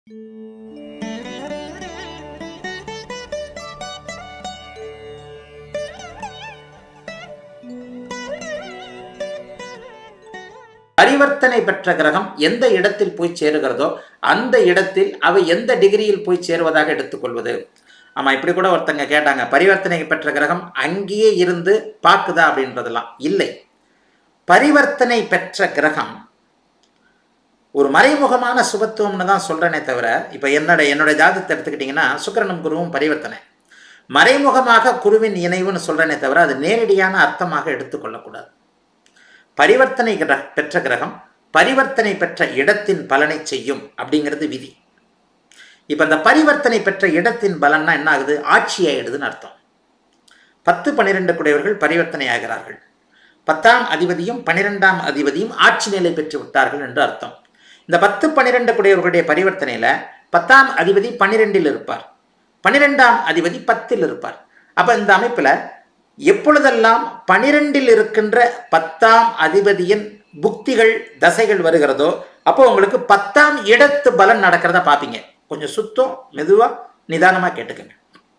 பரிவர்த்தனை பெற்ற கிரகம் எந்த இடத்தில் போய் சேருகிறதோ அந்த இடத்தில் அவை எந்த டிகிரியில் போய் சேருவதாக எடுத்துக்கொள்வது ஆமா இப்படி கூட ஒருத்தங்க கேட்டாங்க பரிவர்த்தனை பெற்ற கிரகம் அங்கேயே இருந்து பார்க்குதா அப்படின்றதெல்லாம் இல்லை பரிவர்த்தனை பெற்ற கிரகம் ஒரு மறைமுகமான சுபத்துவம்னு தான் சொல்றேனே தவிர இப்போ என்னோட என்னோட ஜாதகத்தை எடுத்துக்கிட்டிங்கன்னா சுக்கிரனும் குருவும் பரிவர்த்தனை மறைமுகமாக குருவின் இணைவுன்னு சொல்றேனே தவிர அது நேரடியான அர்த்தமாக எடுத்துக்கொள்ளக்கூடாது பரிவர்த்தனை கிர- பெற்ற கிரகம் பரிவர்த்தனை பெற்ற இடத்தின் பலனை செய்யும் அப்படிங்கிறது விதி இப்போ இந்த பரிவர்த்தனை பெற்ற இடத்தின் பலன்னா என்ன ஆகுது ஆட்சி ஆயிடுதுன்னு அர்த்தம் பத்து பன்னிரெண்டு குடையவர்கள் பரிவர்த்தனை ஆகிறார்கள் பத்தாம் அதிபதியும் பன்னிரெண்டாம் அதிபதியும் ஆட்சி நிலை பெற்று விட்டார்கள் என்று அர்த்தம் இந்த பத்து பன்னிரெண்டு குடையவர்களுடைய பரிவர்த்தனையில பத்தாம் அதிபதி பன்னிரெண்டில் இருப்பார் பன்னிரெண்டாம் அதிபதி பத்தில் இருப்பார் அப்ப இந்த அமைப்புல எப்பொழுதெல்லாம் பனிரெண்டில் இருக்கின்ற பத்தாம் அதிபதியின் புக்திகள் தசைகள் வருகிறதோ அப்போ உங்களுக்கு பத்தாம் இடத்து பலன் நடக்கிறத பார்ப்பீங்க கொஞ்சம் சுத்தம் மெதுவா நிதானமா கேட்டுக்கங்க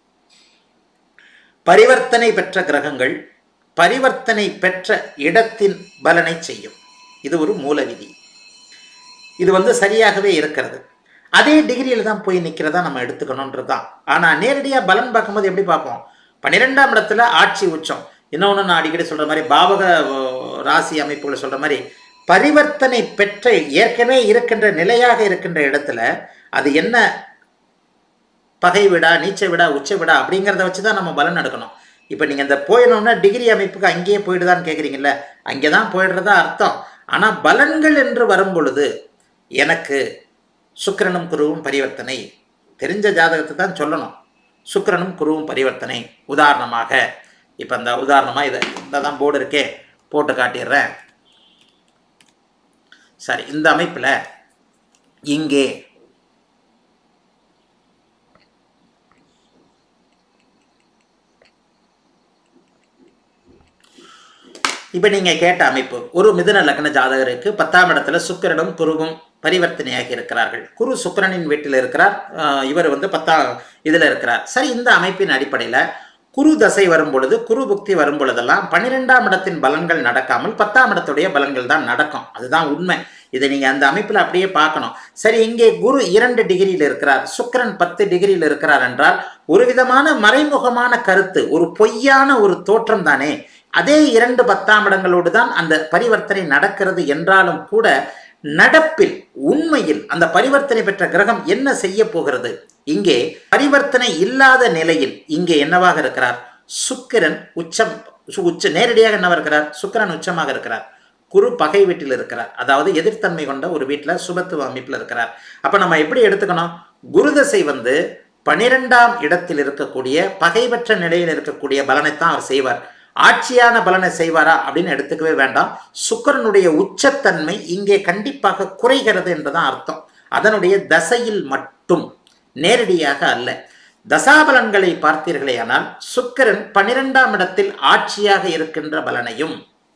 பரிவர்த்தனை பெற்ற கிரகங்கள் பரிவர்த்தனை பெற்ற இடத்தின் பலனை செய்யும் இது ஒரு மூல விதி இது வந்து சரியாகவே இருக்கிறது அதே டிகிரியில் தான் போய் நிற்கிறதா நம்ம எடுத்துக்கணுன்றது தான் ஆனால் நேரடியாக பலன் பார்க்கும்போது எப்படி பார்ப்போம் பன்னிரெண்டாம் இடத்துல ஆட்சி உச்சம் இன்னொன்று நான் அடிக்கடி சொல்கிற மாதிரி பாவக அஹ், ராசி அமைப்புகளை சொல்கிற மாதிரி பரிவர்த்தனை பெற்ற ஏற்கனவே இருக்கின்ற நிலையாக இருக்கின்ற இடத்துல அது என்ன பகை விடா நீச்ச விடா உச்ச விடா அப்படிங்கிறத வச்சு தான் நம்ம பலன் எடுக்கணும் இப்போ நீங்கள் இந்த போயிடணும்னா டிகிரி அமைப்புக்கு அங்கேயே போயிடுதான்னு கேட்குறீங்கல்ல அங்கே தான் போயிடுறதா அர்த்தம் ஆனால் பலன்கள் என்று வரும் பொழுது எனக்கு சுக்கிரனும் குருவும் பரிவர்த்தனை தெரிஞ்ச ஜாதகத்தை தான் சொல்லணும் சுக்கிரனும் குருவும் பரிவர்த்தனை உதாரணமாக இப்போ இந்த உதாரணமாக இதை இந்த தான் போர்டு இருக்கே போட்டு காட்டிடுறேன் சரி இந்த அமைப்பில் இங்கே இப்போ நீங்கள் கேட்ட அமைப்பு ஒரு மிதுன லக்ன ஜாதகருக்கு பத்தாம் இடத்துல சுக்கிரனும் குருவும் பரிவர்த்தனையாகி இருக்கிறார்கள் குரு சுக்கிரனின் வீட்டில் இருக்கிறார் ஆஹ் இவர் வந்து பத்தாம் இதில் இருக்கிறார் சரி இந்த அமைப்பின் அடிப்படையில் குரு தசை வரும் பொழுது குரு புக்தி வரும் பொழுதெல்லாம் பன்னிரெண்டாம் இடத்தின் பலன்கள் நடக்காமல் பத்தாம் இடத்துடைய பலன்கள் தான் நடக்கும் அதுதான் உண்மை இதை நீங்கள் அந்த அமைப்பில் அப்படியே பார்க்கணும் சரி இங்கே குரு இரண்டு டிகிரியில் இருக்கிறார் சுக்கிரன் பத்து டிகிரியில் இருக்கிறார் என்றால் ஒரு விதமான மறைமுகமான கருத்து ஒரு பொய்யான ஒரு தோற்றம் தானே அதே இரண்டு பத்தாம் இடங்களோடு தான் அந்த பரிவர்த்தனை நடக்கிறது என்றாலும் கூட நடப்பில் உண்மையில் அந்த பரிவர்த்தனை பெற்ற கிரகம் என்ன செய்ய போகிறது இங்கே பரிவர்த்தனை இல்லாத நிலையில் இங்கே என்னவாக இருக்கிறார் சுக்கிரன் உச்சம் சு- உச்ச நேரடியாக என்னவா இருக்கிறார் சுக்கிரன் உச்சமாக இருக்கிறார் குரு பகை வீட்டில் இருக்கிறார் அதாவது எதிர்த்தன்மை கொண்ட ஒரு வீட்டில் சுபத்துவ அமைப்பில் இருக்கிறார் அப்ப நம்ம எப்படி எடுத்துக்கணும் குருதசை வந்து பனிரெண்டாம் இடத்தில் இருக்கக்கூடிய பகைவற்ற நிலையில் இருக்கக்கூடிய பலனைத்தான் அவர் செய்வார் ஆட்சியான பலனை செய்வாரா அப்படின்னு எடுத்துக்கவே வேண்டாம் சுக்கிரனுடைய உச்சத்தன்மை இங்கே கண்டிப்பாக குறைகிறது என்றுதான் அர்த்தம் அதனுடைய தசையில் மட்டும் நேரடியாக அல்ல தசாபலன்களை பார்த்தீர்களேயானால் சுக்கிரன் பனிரெண்டாம் இடத்தில் ஆட்சியாக இருக்கின்ற பலனையும்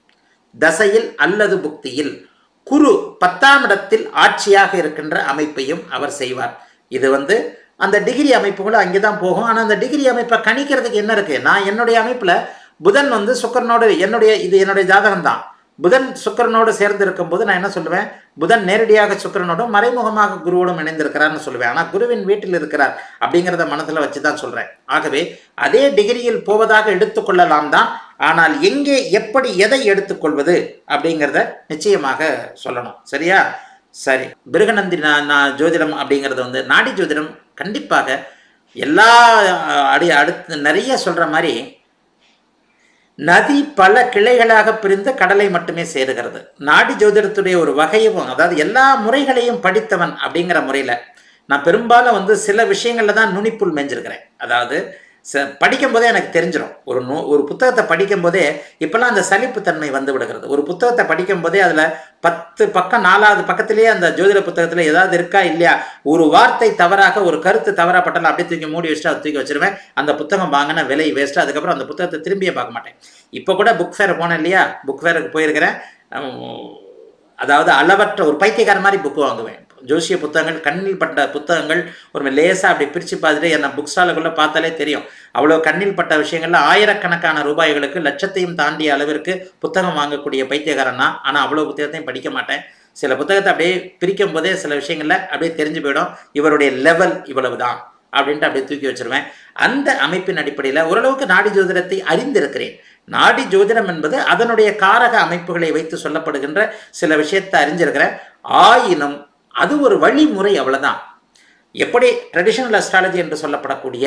தசையில் அல்லது புக்தியில் குரு பத்தாம் இடத்தில் ஆட்சியாக இருக்கின்ற அமைப்பையும் அவர் செய்வார் இது வந்து அந்த டிகிரி அமைப்புகளும் அங்கே தான் போகும் ஆனால் அந்த டிகிரி அமைப்பை கணிக்கிறதுக்கு என்ன இருக்கு நான் என்னுடைய அமைப்பில் புதன் வந்து சுக்கரனோடு என்னுடைய இது என்னுடைய ஜாதகம் தான் புதன் சுக்கிரனோடு சேர்ந்து இருக்கும்போது நான் என்ன சொல்லுவேன் புதன் நேரடியாக சுக்கிரனோடும் மறைமுகமாக குருவோடும் இணைந்திருக்கிறார்னு சொல்லுவேன் ஆனால் குருவின் வீட்டில் இருக்கிறார் அப்படிங்கிறத மனதில் வச்சு தான் சொல்கிறேன் ஆகவே அதே டிகிரியில் போவதாக எடுத்துக்கொள்ளலாம் தான் ஆனால் எங்கே எப்படி எதை எடுத்துக்கொள்வது அப்படிங்கிறத நிச்சயமாக சொல்லணும் சரியா சரி பிருகநந்தி நா- நா- ஜோதிடம் அப்படிங்கிறது வந்து நாடி ஜோதிடம் கண்டிப்பாக எல்லா அஹ், அடி அடுத்து நிறைய சொல்கிற மாதிரி நதி பல கிளைகளாக பிரிந்து கடலை மட்டுமே சேருகிறது நாடி ஜோதிடத்துடைய ஒரு வகையும் அதாவது எல்லா முறைகளையும் படித்தவன் அப்படிங்கிற முறையில் நான் பெரும்பாலும் வந்து சில விஷயங்களில் தான் நுனிப்புள் மேஞ்சிருக்கிறேன் அதாவது ச படிக்கும்போதே எனக்கு தெரிஞ்சிடும் ஒரு நூ ஒரு புத்தகத்தை படிக்கும்போதே இப்போல்லாம் அந்த சலிப்புத்தன்மை வந்து விடுகிறது ஒரு புத்தகத்தை படிக்கும்போதே அதில் பத்து பக்கம் நாலாவது பக்கத்திலேயே அந்த ஜோதிட புத்தகத்தில் ஏதாவது இருக்கா இல்லையா ஒரு வார்த்தை தவறாக ஒரு கருத்து தவறாப்பட்டாலும் அப்படியே தூக்கி மூடி வச்சுட்டு அதை தூக்கி வச்சிருவேன் அந்த புத்தகம் வாங்கின விலை வேஸ்ட்டு அதுக்கப்புறம் அந்த புத்தகத்தை திரும்பியே பார்க்க மாட்டேன் இப்போ கூட புக் ஃபேர் போனேன் இல்லையா புக் ஃபேருக்கு போயிருக்கிறேன் அதாவது அளவற்ற ஒரு பைத்தியக்கார மாதிரி புக்கு வாங்குவேன் ஜோசிய புத்தகங்கள் கண்ணில் பட்ட புத்தகங்கள் ஒரு லேசாக அப்படி பிரித்து பார்த்துட்டு என்ன புக் ஸ்டாலுக்குள்ளே பார்த்தாலே தெரியும் அவ்வளோ கண்ணில் பட்ட விஷயங்கள்ல ஆயிரக்கணக்கான ரூபாய்களுக்கு லட்சத்தையும் தாண்டிய அளவிற்கு புத்தகம் வாங்கக்கூடிய பைத்தியக்காரன் தான் ஆனால் அவ்வளோ புத்தகத்தையும் படிக்க மாட்டேன் சில புத்தகத்தை அப்படியே பிரிக்கும் போதே சில விஷயங்கள்ல அப்படியே தெரிஞ்சு போயிடும் இவருடைய லெவல் இவ்வளவு தான் அப்படின்ட்டு அப்படியே தூக்கி வச்சிருவேன் அந்த அமைப்பின் அடிப்படையில் ஓரளவுக்கு நாடி ஜோதிடத்தை அறிந்திருக்கிறேன் நாடி ஜோதிடம் என்பது அதனுடைய காரக அமைப்புகளை வைத்து சொல்லப்படுகின்ற சில விஷயத்தை அறிஞ்சிருக்கிறேன் ஆயினும் அது ஒரு வழிமுறை அவ்வளவுதான் எப்படி ட்ரெடிஷனல் அஸ்ட்ராலஜி என்று சொல்லப்படக்கூடிய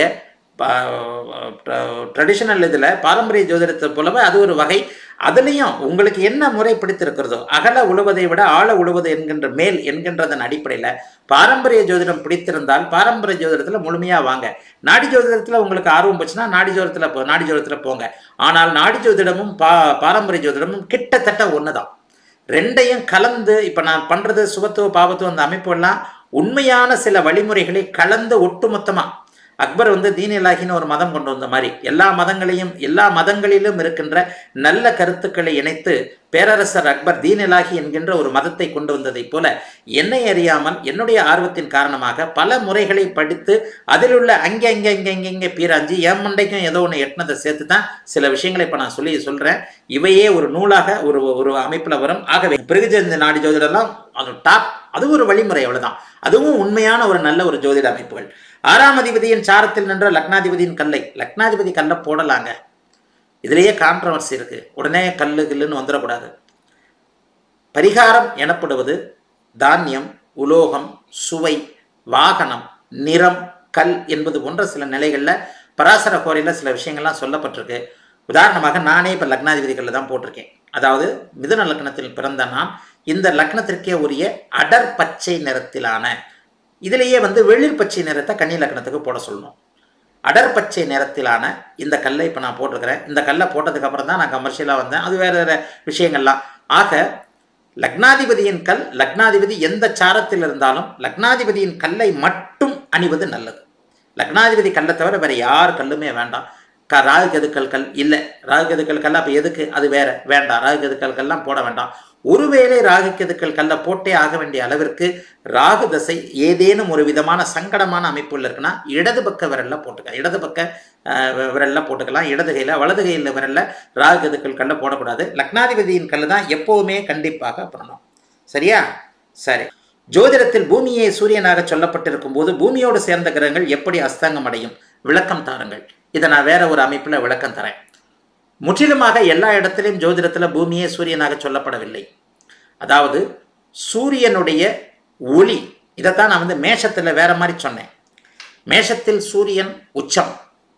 ட்ரெடிஷனல் இதில் பாரம்பரிய ஜோதிடத்தை போலவே அது ஒரு வகை அதுலேயும் உங்களுக்கு என்ன முறை பிடித்திருக்கிறதோ அகல உழுவதை விட ஆழ உழுவது என்கின்ற மேல் என்கின்றதன் அடிப்படையில் பாரம்பரிய ஜோதிடம் பிடித்திருந்தால் பாரம்பரிய ஜோதிடத்தில் முழுமையாக வாங்க நாடி ஜோதிடத்தில் உங்களுக்கு ஆர்வம் போச்சுன்னா நாடி ஜோதிடத்தில் போ நாடி ஜோதிடத்தில் போங்க ஆனால் நாடி ஜோதிடமும் பா பாரம்பரிய ஜோதிடமும் கிட்டத்தட்ட ஒன்று தான் ரெண்டையும் கலந்து இப்போ நான் பண்ணுறது சுபத்துவ பாவத்துவ அந்த அமைப்புகள்லாம் உண்மையான சில வழிமுறைகளை கலந்து ஒட்டுமொத்தமாக அக்பர் வந்து தீனிலாகின்னு ஒரு மதம் கொண்டு வந்த மாதிரி எல்லா மதங்களையும் எல்லா மதங்களிலும் இருக்கின்ற நல்ல கருத்துக்களை இணைத்து பேரரசர் அக்பர் தீனிலாகி என்கின்ற ஒரு மதத்தை கொண்டு வந்ததைப் போல என்னை அறியாமல் என்னுடைய ஆர்வத்தின் காரணமாக பல முறைகளை படித்து அதில் உள்ள அங்கே அங்கே அங்கே அங்கே இங்கே பீராஞ்சி என் மண்டைக்கும் ஏதோ ஒன்று எட்டினதை சேர்த்து தான் சில விஷயங்களை இப்போ நான் சொல்லி சொல்கிறேன் இவையே ஒரு நூலாக ஒரு ஒரு அமைப்பில் வரும் ஆகவே பிறகுஜந்த நாடி ஜோதிடம்லாம் அது டாப் அது ஒரு வழிமுறை அவ்வளவுதான் அதுவும் உண்மையான ஒரு நல்ல ஒரு ஜோதிட அமைப்புகள் ஆறாம் அதிபதியின் சாரத்தில் நின்ற லக்னாதிபதியின் கல்லை லக்னாதிபதி கல்லை போடலாங்க இதுலேயே கான்ட்ரவர்சி இருக்கு உடனே கல்லு கில்லுன்னு வந்துடக்கூடாது பரிகாரம் எனப்படுவது தானியம் உலோகம் சுவை வாகனம் நிறம் கல் என்பது போன்ற சில நிலைகளில் பராசர கோரையில் சில விஷயங்கள்லாம் சொல்லப்பட்டிருக்கு உதாரணமாக நானே இப்போ லக்னாதிபதிகளில் தான் போட்டிருக்கேன் அதாவது மிதுன லக்னத்தில் பிறந்த நான் இந்த லக்னத்திற்கே உரிய அடர் பச்சை நிறத்திலான இதிலேயே வந்து வெளிர் பச்சை நிறத்தை கன்னி லக்னத்துக்கு போட சொல்லணும் அடர் பச்சை நிறத்திலான இந்த கல்லை இப்போ நான் போட்டிருக்கிறேன் இந்த கல்லை போட்டதுக்கு அப்புறம் தான் நான் கமர்ஷியலாக வந்தேன் அது வேறு வேறு விஷயங்கள்லாம் ஆக லக்னாதிபதியின் கல் லக்னாதிபதி எந்த சாரத்தில் இருந்தாலும் லக்னாதிபதியின் கல்லை மட்டும் அணிவது நல்லது லக்னாதிபதி கல்லை தவிர வேற யார் கல்லுமே வேண்டாம் க ராகு கெதுக்கல் கல் இல்லை ராகு கெதுக்கல் கல் அப்போ எதுக்கு அது வேற வேண்டாம் ராகு கெதுக்கல் கல்லாம் போட வேண்டாம் ஒருவேளை ராகு கெதுக்கல் கல்லை போட்டே ஆக வேண்டிய அளவிற்கு ராகு தசை ஏதேனும் ஒரு விதமான சங்கடமான அமைப்புள்ள இருக்குன்னா இடது பக்க விரல்ல போட்டுக்கலாம் இடது பக்க அஹ், விரல்ல போட்டுக்கலாம் இடது கையில் வலது கையில் விரல்ல ராகு கெதுக்கல் கல்லை போடக்கூடாது லக்னாதிபதியின் கல் தான் எப்போவுமே கண்டிப்பாக பண்ணணும் சரியா சரி ஜோதிடத்தில் பூமியை சூரியனாக சொல்லப்பட்டிருக்கும் போது பூமியோடு சேர்ந்த கிரகங்கள் எப்படி அஸ்தங்கம் அடையும் விளக்கம் தாருங்கள் இதை நான் வேற ஒரு அமைப்பில் விளக்கம் தரேன் முற்றிலுமாக எல்லா இடத்திலும் ஜோதிடத்தில் பூமியே சூரியனாக சொல்லப்படவில்லை அதாவது சூரியனுடைய ஒளி இதைத்தான் நான் வந்து மேஷத்தில் வேற மாதிரி சொன்னேன் மேஷத்தில் சூரியன் உச்சம்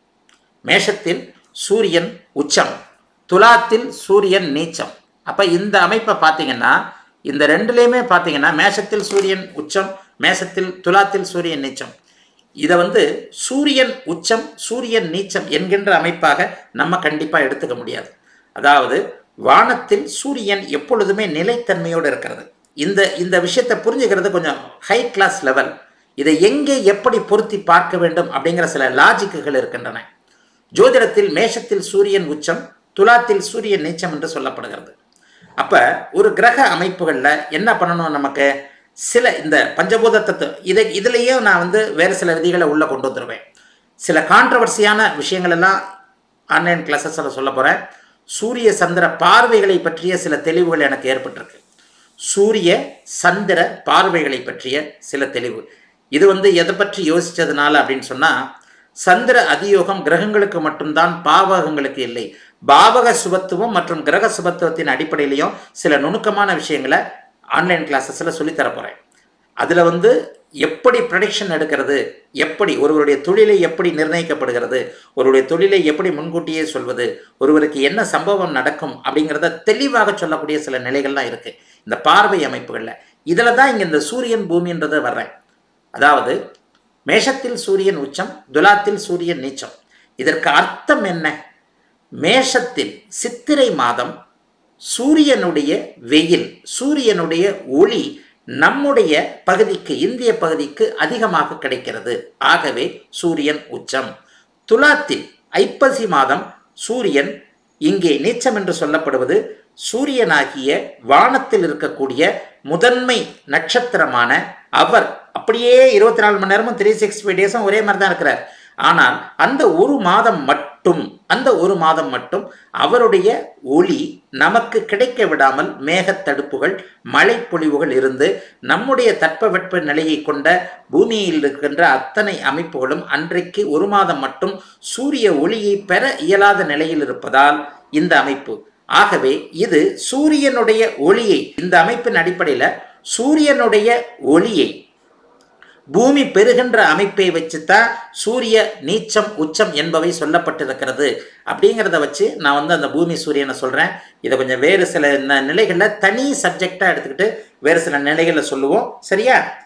மேஷத்தில் சூரியன் உச்சம் துலாத்தில் சூரியன் நீச்சம் அப்போ இந்த அமைப்பை பார்த்தீங்கன்னா இந்த ரெண்டுலேயுமே பார்த்தீங்கன்னா மேஷத்தில் சூரியன் உச்சம் மேஷத்தில் துலாத்தில் சூரியன் நீச்சம் இதை வந்து சூரியன் உச்சம் சூரியன் நீச்சம் என்கின்ற அமைப்பாக நம்ம கண்டிப்பாக எடுத்துக்க முடியாது அதாவது வானத்தில் சூரியன் எப்பொழுதுமே நிலைத்தன்மையோடு இருக்கிறது இந்த இந்த விஷயத்தை புரிஞ்சுக்கிறது கொஞ்சம் ஹை கிளாஸ் லெவல் இதை எங்கே எப்படி பொருத்தி பார்க்க வேண்டும் அப்படிங்கிற சில லாஜிக்குகள் இருக்கின்றன ஜோதிடத்தில் மேஷத்தில் சூரியன் உச்சம் துலாத்தில் சூரியன் நீச்சம் என்று சொல்லப்படுகிறது அப்போ ஒரு கிரக அமைப்புகளில் என்ன பண்ணணும் நமக்கு சில இந்த பஞ்சபூத தத்துவம் இதை இதுலேயும் நான் வந்து வேறு சில விதிகளை உள்ளே கொண்டு வந்துடுவேன் சில கான்ட்ரவர்சியான விஷயங்கள் எல்லாம் ஆன்லைன் கிளாஸஸில் சொல்ல போகிறேன் சூரிய சந்திர பார்வைகளை பற்றிய சில தெளிவுகள் எனக்கு ஏற்பட்டிருக்கு சூரிய சந்திர பார்வைகளை பற்றிய சில தெளிவு இது வந்து எதை பற்றி யோசிச்சதுனால அப்படின்னு சொன்னால் சந்திர அதியோகம் கிரகங்களுக்கு மட்டும்தான் பாவகங்களுக்கு இல்லை பாவக சுபத்துவம் மற்றும் கிரக சுபத்துவத்தின் அடிப்படையிலையும் சில நுணுக்கமான விஷயங்களை ஆன்லைன் கிளாஸஸில் சொல்லித்தர போகிறேன் அதில் வந்து எப்படி ப்ரடிக்ஷன் எடுக்கிறது எப்படி ஒருவருடைய தொழிலை எப்படி நிர்ணயிக்கப்படுகிறது ஒருவருடைய தொழிலை எப்படி முன்கூட்டியே சொல்வது ஒருவருக்கு என்ன சம்பவம் நடக்கும் அப்படிங்கிறத தெளிவாக சொல்லக்கூடிய சில நிலைகள்லாம் இருக்குது இந்த பார்வை அமைப்புகளில் இதில் தான் இங்கே இந்த சூரியன் பூமின்றதை வர்றேன் அதாவது மேஷத்தில் சூரியன் உச்சம் துலாத்தில் சூரியன் நீச்சம் இதற்கு அர்த்தம் என்ன மேஷத்தில் சித்திரை மாதம் சூரியனுடைய வெயில் சூரியனுடைய ஒளி நம்முடைய பகுதிக்கு இந்திய பகுதிக்கு அதிகமாக கிடைக்கிறது ஆகவே சூரியன் உச்சம் துலாத்தில் ஐப்பசி மாதம் சூரியன் இங்கே நீச்சம் என்று சொல்லப்படுவது சூரியனாகிய வானத்தில் இருக்கக்கூடிய முதன்மை நட்சத்திரமான அவர் அப்படியே இருபத்தி நாலு மணி நேரமும் த்ரீ சிக்ஸ்டி டேஸும் ஒரே மாதிரி தான் இருக்கிறார் ஆனால் அந்த ஒரு மாதம் மட்டும் அந்த ஒரு மாதம் மட்டும் அவருடைய ஒளி நமக்கு கிடைக்க விடாமல் மேகத்தடுப்புகள் மழைப்பொழிவுகள் இருந்து நம்முடைய தட்பவெட்ப நிலையை கொண்ட பூமியில் இருக்கின்ற அத்தனை அமைப்புகளும் அன்றைக்கு ஒரு மாதம் மட்டும் சூரிய ஒளியை பெற இயலாத நிலையில் இருப்பதால் இந்த அமைப்பு ஆகவே இது சூரியனுடைய ஒளியை இந்த அமைப்பின் அடிப்படையில் சூரியனுடைய ஒளியை பூமி பெறுகின்ற அமைப்பை வச்சுத்தான் சூரிய நீச்சம் உச்சம் என்பவை சொல்லப்பட்டிருக்கிறது அப்படிங்கிறத வச்சு நான் வந்து அந்த பூமி சூரியனை சொல்கிறேன் இதை கொஞ்சம் வேறு சில ந- நிலைகளில் தனி சப்ஜெக்டாக எடுத்துக்கிட்டு வேறு சில நிலைகளில் சொல்லுவோம் சரியா